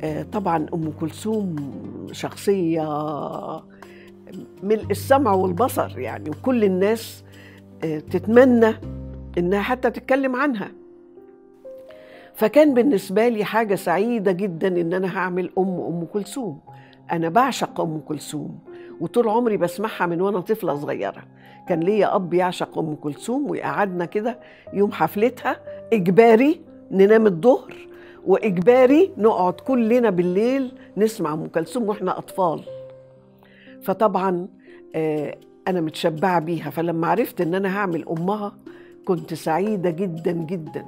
آه، طبعا ام كلثوم شخصيه ملء السمع والبصر يعني وكل الناس آه، تتمنى انها حتى تتكلم عنها فكان بالنسبه لي حاجه سعيده جدا ان انا هعمل ام ام كلثوم انا بعشق ام كلثوم وطول عمري بسمعها من وانا طفله صغيره كان ليا اب يعشق ام كلثوم ويقعدنا كده يوم حفلتها اجباري ننام الظهر واجباري نقعد كلنا بالليل نسمع ام كلثوم واحنا اطفال فطبعا آه، انا متشبعه بيها فلما عرفت ان انا هعمل امها كنت سعيده جدا جدا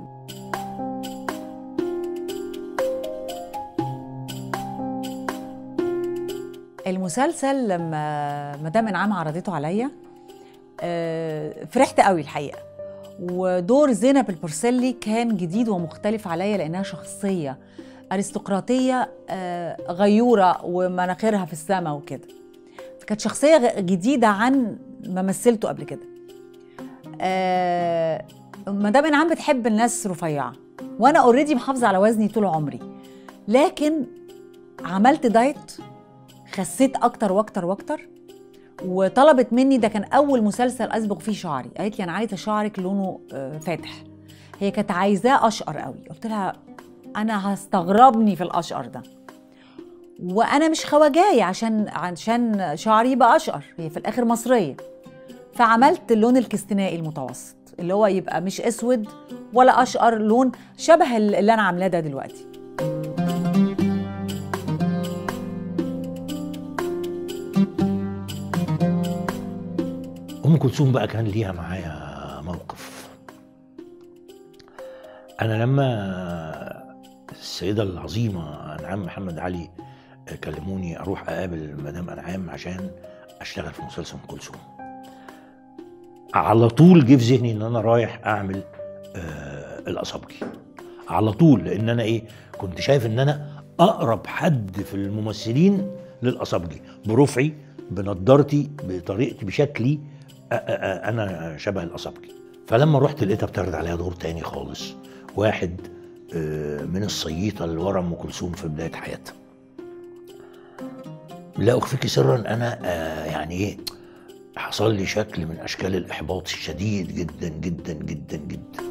المسلسل لما مدام انعام عرضته عليا آه، فرحت قوي الحقيقه ودور زينب البورسلي كان جديد ومختلف عليا لانها شخصيه ارستقراطيه آه، غيوره ومناخيرها في السماء وكده فكانت شخصيه غ- جديده عن ما مثلته قبل كده آه، مدام انعام بتحب الناس رفيعه وانا اوريدي محافظه على وزني طول عمري لكن عملت دايت خسيت اكتر واكتر واكتر وطلبت مني ده كان اول مسلسل اصبغ فيه شعري قالت لي انا عايزه شعرك لونه آه، فاتح هي كانت عايزاه اشقر قوي قلت لها انا هستغربني في الاشقر ده وانا مش خواجايه عشان عشان شعري يبقى اشقر هي في الاخر مصريه فعملت اللون الكستنائي المتوسط اللي هو يبقى مش اسود ولا اشقر لون شبه اللي انا عاملاه ده دلوقتي ام كلثوم بقى كان ليها معايا موقف انا لما السيده العظيمه انعام محمد علي كلموني اروح اقابل مدام انعام عشان اشتغل في مسلسل ام كلثوم على طول جه في ذهني ان انا رايح اعمل آه الاصابجي على طول لان انا ايه كنت شايف ان انا اقرب حد في الممثلين للاصابجي برفعي بنضارتي بطريقتي بشكلي أ- أ- أ- انا شبه الاصابجي فلما رحت لقيتها بتعرض عليا دور تاني خالص واحد آه، من الصييطه اللي ورا ام كلثوم في بدايه حياتها لا اخفيك سرا انا آه، يعني ايه حصل لي شكل من اشكال الاحباط الشديد جدا جدا جدا جدا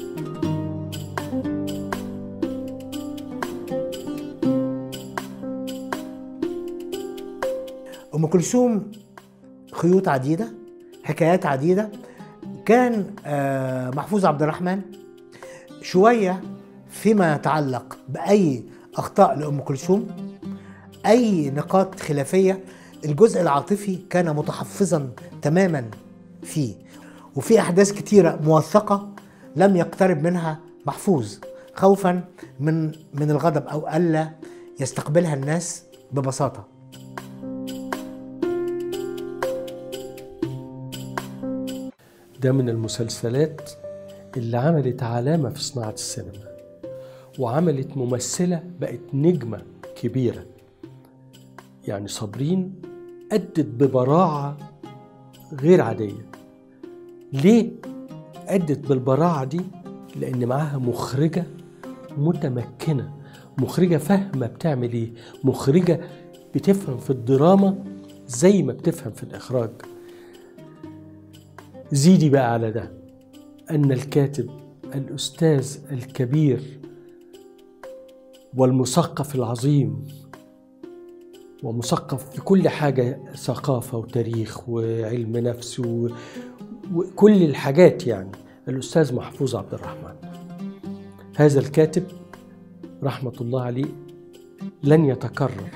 ام كلثوم خيوط عديده حكايات عديده كان آه، محفوظ عبد الرحمن شويه فيما يتعلق باي اخطاء لام كلثوم اي نقاط خلافيه الجزء العاطفي كان متحفظا تماما فيه وفي احداث كتيره موثقه لم يقترب منها محفوظ خوفا من من الغضب او الا يستقبلها الناس ببساطه ده من المسلسلات اللي عملت علامة في صناعة السينما وعملت ممثلة بقت نجمة كبيرة يعني صابرين أدت ببراعة غير عادية ليه أدت بالبراعة دي؟ لأن معاها مخرجة متمكنة مخرجة فاهمة بتعمل إيه مخرجة بتفهم في الدراما زي ما بتفهم في الإخراج زيدي بقى على ده أن الكاتب الأستاذ الكبير والمثقف العظيم ومثقف في كل حاجة ثقافة وتاريخ وعلم نفس و... وكل الحاجات يعني الأستاذ محفوظ عبد الرحمن هذا الكاتب رحمة الله عليه لن يتكرر